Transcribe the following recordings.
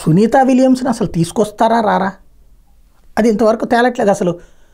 సునీత విలియమ్స్ని అసలు తీసుకొస్తారా రారా అది ఇంతవరకు తేలట్లేదు అసలు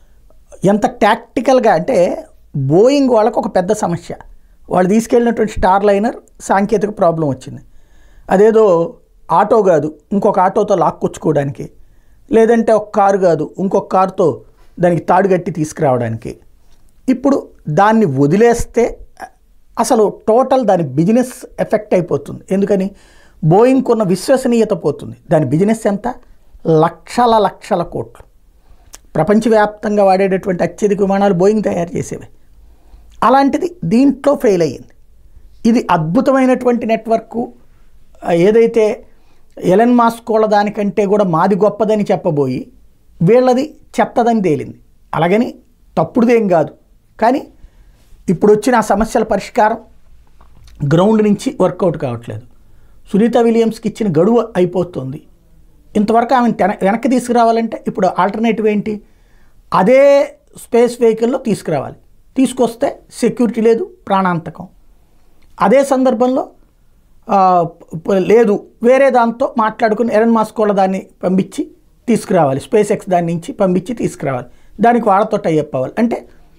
ఎంత టాక్టికల్గా అంటే బోయింగ్ వాళ్ళకు ఒక పెద్ద సమస్య వాళ్ళు తీసుకెళ్ళినటువంటి స్టార్ లైనర్ సాంకేతిక ప్రాబ్లం వచ్చింది అదేదో ఆటో కాదు ఇంకొక ఆటోతో లాక్కొచ్చుకోవడానికి లేదంటే ఒక కారు కాదు ఇంకొక కారుతో దానికి తాడు కట్టి తీసుకురావడానికి ఇప్పుడు దాన్ని వదిలేస్తే అసలు టోటల్ దాని బిజినెస్ ఎఫెక్ట్ అయిపోతుంది ఎందుకని బోయింగ్కి ఉన్న విశ్వసనీయత పోతుంది దాని బిజినెస్ ఎంత లక్షల లక్షల కోట్లు ప్రపంచవ్యాప్తంగా వాడేటటువంటి అత్యధిక విమానాలు బోయింగ్ తయారు చేసేవి అలాంటిది దీంట్లో ఫెయిల్ అయ్యింది ఇది అద్భుతమైనటువంటి నెట్వర్క్ ఏదైతే ఎలన్ మాస్క్ వాళ్ళ దానికంటే కూడా మాది గొప్పదని చెప్పబోయి వీళ్ళది చెత్తదని తేలింది అలాగని తప్పుడుదేం కాదు కానీ ఇప్పుడు వచ్చిన ఆ సమస్యల పరిష్కారం గ్రౌండ్ నుంచి వర్కౌట్ కావట్లేదు సునీత విలియమ్స్కి ఇచ్చిన గడువు అయిపోతుంది ఇంతవరకు ఆమెను తెన వెనక్కి తీసుకురావాలంటే ఇప్పుడు ఆల్టర్నేటివ్ ఏంటి అదే స్పేస్ వెహికల్లో తీసుకురావాలి తీసుకొస్తే సెక్యూరిటీ లేదు ప్రాణాంతకం అదే సందర్భంలో ఆ, ప- లేదు వేరే దాంతో మాట్లాడుకుని ఎరన్ మాస్క్ వాళ్ళ దాన్ని పంపించి తీసుకురావాలి స్పేస్ ఎక్స్ దాని నుంచి పంపించి తీసుకురావాలి దానికి వాళ్ళతో టైఅప్ అవ్వాలి అంటే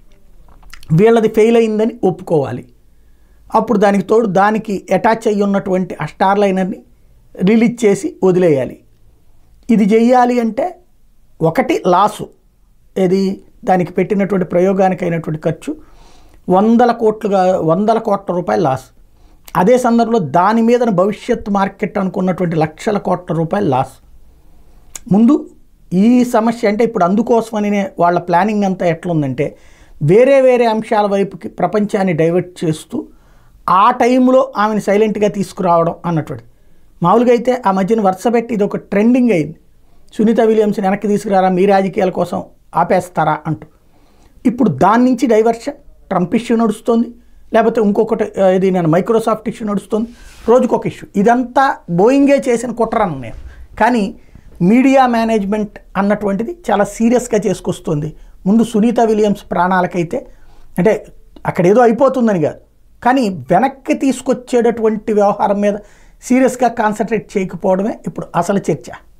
వీళ్ళది ఫెయిల్ అయిందని ఒప్పుకోవాలి అప్పుడు దానికి తోడు దానికి అటాచ్ అయ్యి ఉన్నటువంటి ఆ స్టార్ లైనర్ని రిలీజ్ చేసి వదిలేయాలి ఇది చెయ్యాలి అంటే ఒకటి లాసు ఏది దానికి పెట్టినటువంటి ప్రయోగానికి అయినటువంటి ఖర్చు వందల కోట్లుగా వందల కోట్ల రూపాయల లాస్ అదే సందర్భంలో దాని మీద భవిష్యత్ మార్కెట్ అనుకున్నటువంటి లక్షల కోట్ల రూపాయల లాస్ ముందు ఈ సమస్య అంటే ఇప్పుడు అందుకోసమని వాళ్ళ ప్లానింగ్ అంతా ఎట్లుందంటే వేరే వేరే అంశాల వైపుకి ప్రపంచాన్ని డైవర్ట్ చేస్తూ ఆ టైంలో ఆమెను సైలెంట్గా తీసుకురావడం అన్నటువంటి మామూలుగా అయితే ఆ మధ్యన వరుస పెట్టి ఇది ఒక ట్రెండింగ్ అయింది సునీత విలియమ్స్ని వెనక్కి తీసుకురారా మీ రాజకీయాల కోసం ఆపేస్తారా అంటూ ఇప్పుడు దాని నుంచి డైవర్షన్ ట్రంప్ ఇష్యూ నడుస్తుంది లేకపోతే ఇంకొకటి ఆ, ఇది నేను మైక్రోసాఫ్ట్ ఇష్యూ నడుస్తుంది రోజుకొక ఇష్యూ ఇదంతా బోయింగే చేసిన కుట్రను నేను కానీ మీడియా మేనేజ్మెంట్ అన్నటువంటిది చాలా సీరియస్గా చేసుకొస్తుంది ముందు సునీత విలియమ్స్ ప్రాణాలకైతే అంటే అక్కడ ఏదో అయిపోతుందని కాదు కానీ వెనక్కి తీసుకొచ్చేటటువంటి వ్యవహారం మీద సీరియస్గా కాన్సన్ట్రేట్ చేయకపోవడమే ఇప్పుడు అసలు చర్చ